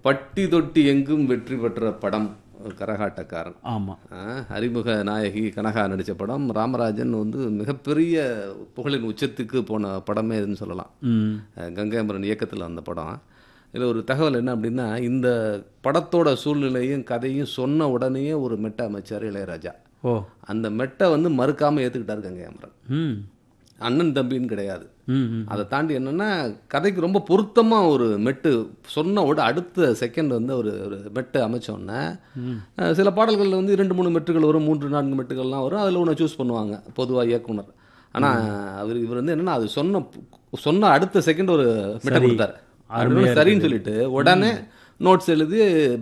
பட்டி தொட்டி எங்கும் வெற்றி பெற்ற படம் கரகாட்டக்காரன் ஆமாம் ஆ, அறிமுக நாயகி கனகா நடித்த படம் ராமராஜன் வந்து மிகப்பெரிய புகழின் உச்சத்துக்கு போன படமே இதுன்னு சொல்லலாம் ம் அஹ், கங்கை அமரன் இயக்கத்தில் அந்த படம் இதில் ஒரு தகவல் என்ன அப்படின்னா இந்த படத்தோட சூழ்நிலையும் கதையும் சொன்ன உடனேயே ஒரு மெட்டை அமைச்சார் இளையராஜா ஓ அந்த மெட்டை வந்து மறுக்காமல் ஏற்றுக்கிட்டார் கங்கை அமரன் ம் அண்ணன் தம்பின்னு கிடையாது ம் ம் அதை தாண்டி என்னன்னா கதைக்கு ரொம்ப பொருத்தமாக ஒரு மெட்டு சொன்ன உட அடுத்த செகண்ட் வந்து ஒரு ஒரு மெட்டு அமைச்சோன்னே அஹ், சில பாடல்களில் வந்து இரண்டு மூணு மெட்டுகள் வரும் மூன்று நான்கு மெட்டுகள்லாம் வரும் அதில் ஒன்று சூஸ் பண்ணுவாங்க பொதுவாக இயக்குனர் ஆனால் அவர் இவர் வந்து என்னன்னா அது சொன்ன சொன்ன அடுத்த செகண்ட் ஒரு மெட்டை சரி. கொடுத்தாரு அருமையா அது சரின்னு சொல்லிட்டு உடனே நோட்ஸ் எழுதி